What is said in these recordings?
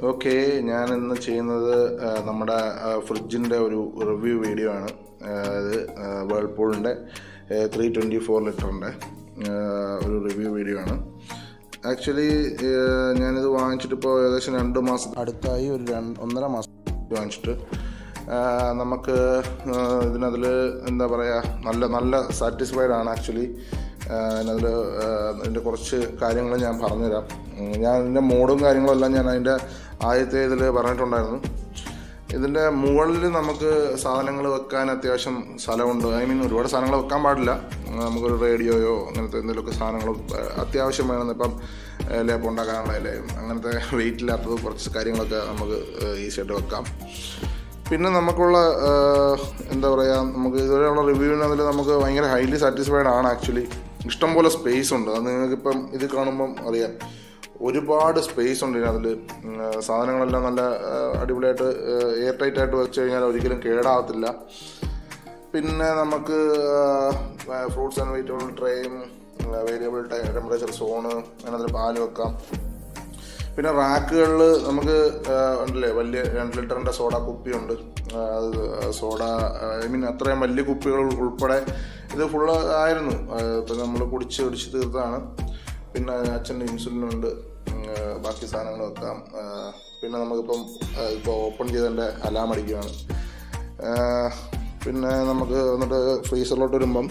okay ഞാൻ ഇന്ന് ചെയ്യുന്നത് ആ, നമ്മുടെ ഫ്രിഡ്ജിൻ്റെ ഒരു റിവ്യൂ വീഡിയോ ആണ് ആ, ഇത് വേൾപൂളിൻ്റെ ത്രീ ട്വൻറ്റി ഫോർ ലിറ്ററിൻ്റെ ഒരു റിവ്യൂ വീഡിയോ ആണ് ആക്ച്വലി ഞാനിത് വാങ്ങിച്ചിട്ട് ഇപ്പോൾ ഏകദേശം രണ്ട് മാസം അടുത്തായി ഒരു രണ്ട് ഒന്നര മാസം വാങ്ങിച്ചിട്ട് ആ, നമുക്ക് ഇതിനതിൽ എന്താ പറയുക നല്ല നല്ല സാറ്റിസ്ഫൈഡ് ആണ് ആക്ച്വലി അതിനതിൽ അതിൻ്റെ കുറച്ച് കാര്യങ്ങൾ ഞാൻ പറഞ്ഞുതരാം ഉം, ഞാൻ ഇതിൻ്റെ മോഡും കാര്യങ്ങളും എല്ലാം ഞാൻ അതിൻ്റെ ആദ്യത്തെ ഇതിൽ പറഞ്ഞിട്ടുണ്ടായിരുന്നു ഇതിൻ്റെ മുകളിൽ നമുക്ക് സാധനങ്ങൾ വെക്കാൻ അത്യാവശ്യം സ്ഥലമുണ്ട് ഐ മീൻ ഒരുപാട് സാധനങ്ങൾ വെക്കാൻ പാടില്ല ഉം, നമുക്കൊരു റേഡിയോയോ അങ്ങനത്തെ എന്തെങ്കിലുമൊക്കെ സാധനങ്ങൾ അത്യാവശ്യം വേണമെന്ന് ഇപ്പം ലേപ്പം ഉണ്ടാക്കാനുള്ള ഇലയും അങ്ങനത്തെ വെയിറ്റ് ഇല്ലാത്തത് കുറച്ച് കാര്യങ്ങളൊക്കെ നമുക്ക് ഈസി ആയിട്ട് വെക്കാം പിന്നെ നമുക്കുള്ള ആ, എന്താ പറയുക നമുക്ക് ഇതുവരെയുള്ള റിവ്യൂവിനതിൽ നമുക്ക് ഭയങ്കര ഹൈലി സാറ്റിസ്ഫൈഡ് ആണ് ആക്ച്വലി ഇഷ്ടംപോലെ സ്പേസ് ഉണ്ട് അത് നിങ്ങൾക്കിപ്പം ഇത് കാണുമ്പം അറിയാം ഒരുപാട് സ്പേസ് ഉണ്ട് ഇതിനതിൽ സാധനങ്ങളെല്ലാം നല്ല ആ, അടിപൊളിയായിട്ട് എയർ ടൈറ്റ് ആയിട്ട് വെച്ച് കഴിഞ്ഞാൽ ഒരിക്കലും കേടാവത്തില്ല പിന്നെ നമുക്ക് ഫ്രൂട്ട്സ് ആൻഡ് വെജിറ്റബിൾ ട്രേയും വേരിയബിൾ ടെമ്പറേച്ചർ സോണ് അതിനകത്ത് പാല് വെക്കാം പിന്നെ റാക്കുകളിൽ നമുക്ക് ആ, ഉണ്ടല്ലേ വലിയ രണ്ട് ലിറ്ററിൻ്റെ സോഡ കുപ്പിയുണ്ട് ആ, അത് സോഡ ഐ മീൻ അത്രയും വലിയ കുപ്പികൾ ഉൾപ്പെടെ ഇത് ഫുള്ള് ആയിരുന്നു ഇപ്പം നമ്മൾ കുടിച്ച് കുടിച്ച് തീർത്തതാണ് പിന്നെ അച്ഛൻ്റെ ഇൻസുലിനുണ്ട് ഉം, ആ, ബാക്കി സാധനങ്ങൾ വെക്കാം ആ, പിന്നെ നമുക്കിപ്പം ഇപ്പോൾ ഓപ്പൺ ചെയ്തതിൻ്റെ അലാം അടിക്കുകയാണ് ആ, പിന്നെ നമുക്ക് വന്നിട്ട് ഫ്രീസറിലോട്ട് വരുമ്പം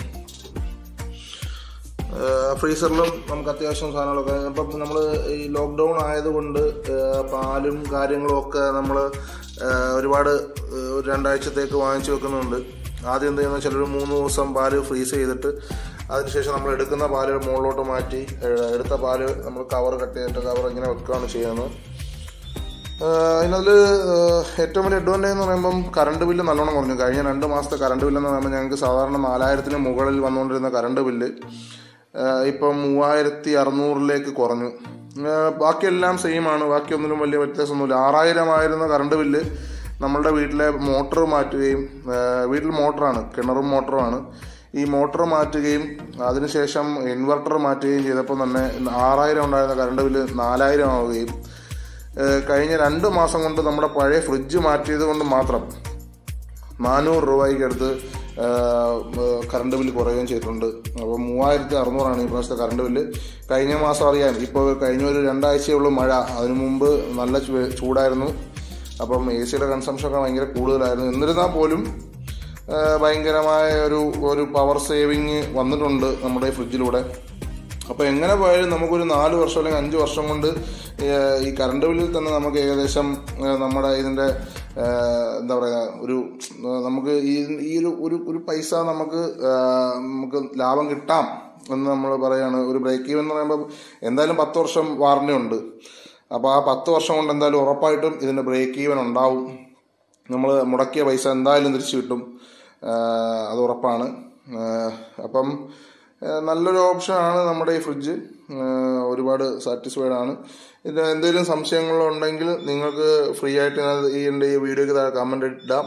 ഫ്രീസറിലും നമുക്ക് അത്യാവശ്യം സാധനങ്ങളൊക്കെ ഇപ്പം നമ്മൾ ഈ ലോക്ക്ഡൗൺ ആയതുകൊണ്ട് ഏഹ് പാലും കാര്യങ്ങളും ഒക്കെ നമ്മൾ ഒരുപാട് ഏഹ് ഒരു രണ്ടാഴ്ചത്തേക്ക് വാങ്ങിച്ചു വെക്കുന്നുണ്ട് ആദ്യം എന്ത് ചെയ്യുന്ന ചിലർ മൂന്ന് ദിവസം പാല് ഫ്രീസ് ചെയ്തിട്ട് അതിനുശേഷം നമ്മൾ എടുക്കുന്ന പാല് മുകളിലോട്ട് മാറ്റി ഏഹ് എടുത്ത പാല് നമ്മൾ കവർ കട്ട് ചെയ്തിട്ട് കവർ ഇങ്ങനെ വെക്കുകയാണ് ചെയ്യുന്നത് അതിനതിൽ ഏറ്റവും വലിയ അഡ്വാൻറ്റേജ് എന്ന് പറയുമ്പം കറണ്ട് ബില്ല് നല്ലോണം കുറഞ്ഞു കഴിഞ്ഞ രണ്ട് മാസത്തെ കറണ്ട് ബില്ലെന്ന് പറയുമ്പോൾ ഞങ്ങൾക്ക് സാധാരണ നാലായിരത്തിന് മുകളിൽ വന്നുകൊണ്ടിരുന്ന കറണ്ട് ബില്ല് ആഹ് ഇപ്പം മൂവായിരത്തി അറുന്നൂറിലേക്ക് കുറഞ്ഞു ആഹ് ബാക്കിയെല്ലാം സെയിം ആണ് ബാക്കിയൊന്നിനും വലിയ വ്യത്യാസമൊന്നുമില്ല ആറായിരം ആയിരുന്ന കറണ്ട് ബില്ല് നമ്മളുടെ വീട്ടിലെ മോട്ടർ മാറ്റുകയും ആഹ് വീട്ടിൽ മോട്ടറാണ് കിണറും മോട്ടറുമാണ് ഈ മോട്ടർ മാറ്റുകയും അതിനുശേഷം ഇൻവെർട്ടർ മാറ്റുകയും ചെയ്തപ്പോൾ തന്നെ ആറായിരം ഉണ്ടായിരുന്ന കറണ്ട് ബില്ല് നാലായിരം ആവുകയും ഏഹ് കഴിഞ്ഞ രണ്ട് മാസം കൊണ്ട് നമ്മുടെ പഴയ ഫ്രിഡ്ജ് മാറ്റിയത് കൊണ്ട് മാത്രം നാനൂറ് രൂപയ്ക്ക് അടുത്ത് കറണ്ട് ബില്ല് കുറയുകയും ചെയ്തിട്ടുണ്ട് അപ്പോൾ മൂവായിരത്തി അറുന്നൂറാണ് ഈ പ്രാവശ്യത്തെ കറണ്ട് ബില്ല് കഴിഞ്ഞ മാസം അറിയാം ഇപ്പോൾ കഴിഞ്ഞ ഒരു രണ്ടാഴ്ചയുള്ളൂ മഴ അതിനു മുമ്പ് നല്ല ചൂ- ചൂടായിരുന്നു അപ്പം എ സിയുടെ കൺസംഷനൊക്കെ ഭയങ്കര കൂടുതലായിരുന്നു എന്നിരുന്നാൽ പോലും ആ, ഭയങ്കരമായ ഒരു ഒരു പവർ സേവിങ് വന്നിട്ടുണ്ട് നമ്മുടെ ഈ ഫ്രിഡ്ജിലൂടെ അപ്പോൾ എങ്ങനെ പോയാലും നമുക്കൊരു നാല് വർഷം അല്ലെങ്കിൽ അഞ്ച് വർഷം കൊണ്ട് ഏഹ്, ഈ കറണ്ട് ബില്ലിൽ തന്നെ നമുക്ക് ഏകദേശം ഏഹ്, നമ്മുടെ ഇതിൻ്റെ ഏഹ്, എന്താ പറയുക ഒരു ഏഹ്, നമുക്ക് ഈ ഈ ഒരു ഒരു ഒരു പൈസ നമുക്ക് ഏഹ്, നമുക്ക് ലാഭം കിട്ടാം എന്ന് നമ്മൾ പറയാണ് ഒരു ബ്രേക്ക് ഈവൻ എന്ന് പറയുമ്പോൾ എന്തായാലും പത്ത് വർഷം വാറണ്ടി ഉണ്ട് അപ്പോൾ ആ പത്ത് വർഷം കൊണ്ട് എന്തായാലും ഉറപ്പായിട്ടും ഇതിൻ്റെ ബ്രേക്ക് ഈവൻ ഉണ്ടാവും നമ്മൾ മുടക്കിയ പൈസ എന്തായാലും തിരിച്ചു കിട്ടും ആഹ് അത് ഉറപ്പാണ് ആഹ് അപ്പം ആഹ് നല്ലൊരു ഓപ്ഷനാണ് നമ്മുടെ ഈ ഫ്രിഡ്ജ് ആഹ് ഒരുപാട് സാറ്റിസ്ഫൈഡ് ആണ് ഇതിന് എന്തെങ്കിലും സംശയങ്ങളുണ്ടെങ്കിൽ നിങ്ങൾക്ക് ഫ്രീ ആയിട്ട് ഇതിനകത്ത് ഈ എൻ്റെ ഈ വീഡിയോയ്ക്ക് താഴെ കമൻ്റ് ഇടാം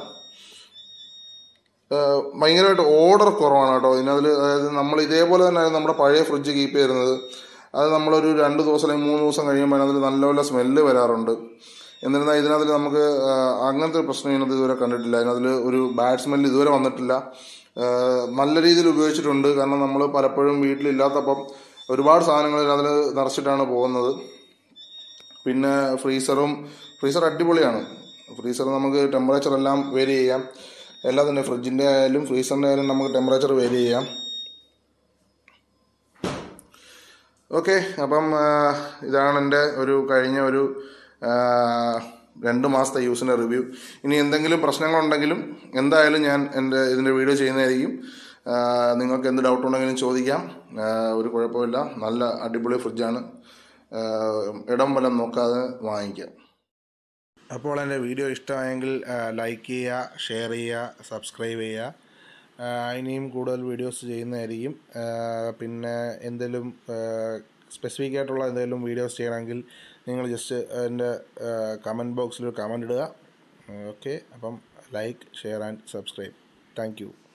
ആഹ് ഭയങ്കരമായിട്ട് ഓർഡർ കുറവാണ് കേട്ടോ ഇതിനതിൽ അതായത് നമ്മൾ ഇതേപോലെ തന്നെയായിരുന്നു നമ്മുടെ പഴയ ഫ്രിഡ്ജ് കീപ്പ് ചെയ്യുന്നത് അത് നമ്മളൊരു രണ്ട് ദിവസം അല്ലെങ്കിൽ മൂന്ന് ദിവസം കഴിയുമ്പോൾ അതിനകത്ത് നല്ലപോലെ സ്മെല്ല് വരാറുണ്ട് എന്നിരുന്നാൽ ഇതിനകത്തിൽ നമുക്ക് ആഹ് അങ്ങനത്തെ ഒരു പ്രശ്നം ഇതിനകത്ത് ഇതുവരെ കണ്ടിട്ടില്ല അതിനകത്തിൽ ഒരു ബാഡ് സ്മെല്ല് ഇതുവരെ വന്നിട്ടില്ല ആഹ് നല്ല രീതിയിൽ ഉപയോഗിച്ചിട്ടുണ്ട് കാരണം നമ്മൾ പലപ്പോഴും വീട്ടിലില്ലാത്തപ്പം ഒരുപാട് സാധനങ്ങൾ ഇതിനകത്തിൽ നിറച്ചിട്ടാണ് പോകുന്നത് പിന്നെ ഫ്രീസറും ഫ്രീസർ അടിപൊളിയാണ് ഫ്രീസർ നമുക്ക് ടെമ്പറേച്ചർ എല്ലാം വേരി ചെയ്യാം എല്ലാം തന്നെ ഫ്രിഡ്ജിൻ്റെ ആയാലും ഫ്രീസറിൻ്റെ ആയാലും നമുക്ക് ടെമ്പറേച്ചർ വേരി ചെയ്യാം ഓക്കെ അപ്പം ആ, ഇതാണ് എൻ്റെ ഒരു കഴിഞ്ഞ ഒരു ആ, രണ്ട് മാസത്തെ യൂസിൻ്റെ റിവ്യൂ ഇനി എന്തെങ്കിലും പ്രശ്നങ്ങളുണ്ടെങ്കിലും എന്തായാലും ഞാൻ എൻ്റെ ഇതിൻ്റെ വീഡിയോ ചെയ്യുന്നതായിരിക്കും ആ, നിങ്ങൾക്ക് എന്ത് ഡൗട്ട് ഉണ്ടെങ്കിലും ചോദിക്കാം ആ, ഒരു കുഴപ്പമില്ല നല്ല അടിപൊളി ഫ്രിഡ്ജാണ് ആ, ഇടം വല്ലം നോക്കാതെ വാങ്ങിക്കാം അപ്പോൾ എൻ്റെ വീഡിയോ ഇഷ്ടമായെങ്കിൽ ലൈക്ക് ചെയ്യുക ഷെയർ ചെയ്യുക സബ്സ്ക്രൈബ് ചെയ്യുക ആ, ഇനിയും കൂടുതൽ വീഡിയോസ് ചെയ്യുന്നതായിരിക്കും ആ, പിന്നെ എന്തെങ്കിലും സ്പെസിഫിക് ആയിട്ടുള്ള എന്തെങ്കിലും വീഡിയോസ് ചെയ്യണമെങ്കിൽ നിങ്ങൾ ജസ്റ്റ് എൻ്റെ കമൻറ്റ് ബോക്സിൽ ഒരു കമൻറ്റ് ഇടുക ഓക്കെ അപ്പം like share and subscribe thank U